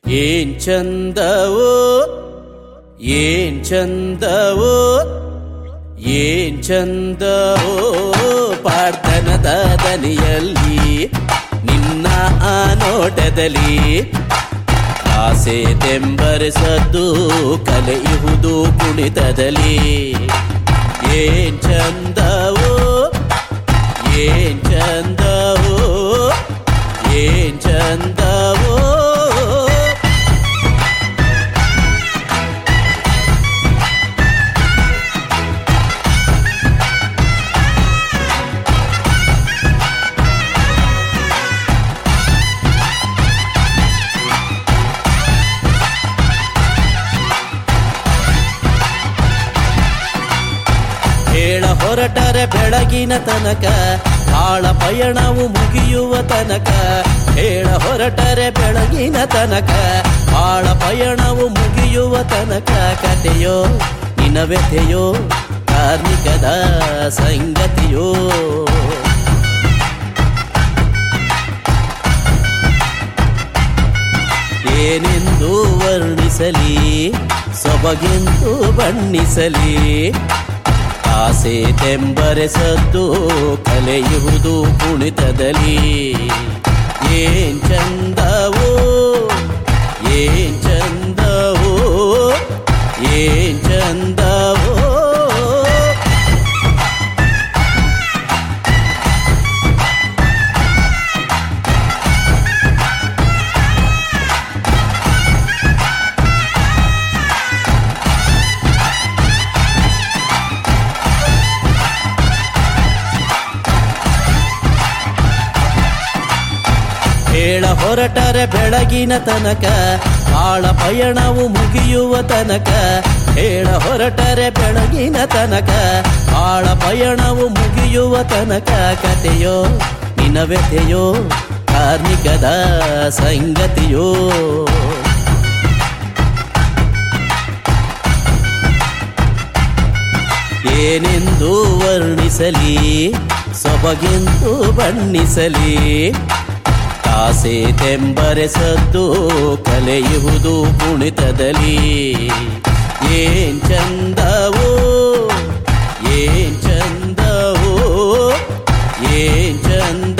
ಏನ್ ಚಂದವೋ ಏನ್ ಚಂದವೋ ಏನ್ ಚಂದವೋ ಪಾರ್ಥನದ ದನಿಯಲ್ಲಿ ನಿನ್ನ ಆ ನೋಟದಲ್ಲಿ ಆಸೆ ತೆಂಬರಿಸದ್ದು ಕಲೆಯುವುದು ಕುಣಿತದಲ್ಲಿ ಏನ್ ಚಂದವೋ ಏನ್ ಚಂದವೋ ಏನ್ ಚಂದವೋ ಹೇಳ ಹೊರಟರೆ ಬೆಳಗಿನ ತನಕ ಬಾಳ ಪಯಣವು ಮುಗಿಯುವ ತನಕ ಹೇಳ ಹೊರಟರೆ ಬೆಳಗಿನ ತನಕ ಬಾಳ ಪಯಣವು ಮುಗಿಯುವ ತನಕ ಕಥೆಯೋ ನಿನ ವ್ಯಥೆಯೋ ಕಾರ್ಮಿಕದ ಸಂಗತಿಯೋ ಏನೆಂದು ವರ್ಣಿಸಲಿ ಸೊಬಗೆಂದು ಬಣ್ಣಿಸಲಿ ಆಸೆ ತೆಂಬರೆಸದ್ದು ಕಲೆಯುವುದು ಕುಣಿತದಲ್ಲಿ ಏನ್ ಚಂದವೋ ಏನ್ ಚಂದವೋ ಏನ್ ಚಂದವೋ ಹೇಳ ಹೊರಟರೆ ಬೆಳಗಿನ ತನಕ ಬಾಳ ಪಯಣವು ಮುಗಿಯುವ ತನಕ ಹೇಳ ಹೊರಟರೆ ಬೆಳಗಿನ ತನಕ ಬಾಳ ಪಯಣವು ಮುಗಿಯುವ ತನಕ ಕಥೆಯೋ ನಿನ ವ್ಯಥೆಯೋ ಕಾರ್ಮಿಕದ ಸಂಗತಿಯೋ ಏನೆಂದು ವರ್ಣಿಸಲಿ ಸೊಬಗೆಂದು ಬಣ್ಣಿಸಲಿ ಆಸೆ ತೆಂಬರೆಸದ್ದು ಕಲೆಯುವುದು ಕುಣಿತದಲ್ಲಿ ಏನ್ ಚಂದವೋ ಏನ್ ಚಂದವೋ ಏನ್ ಚಂದ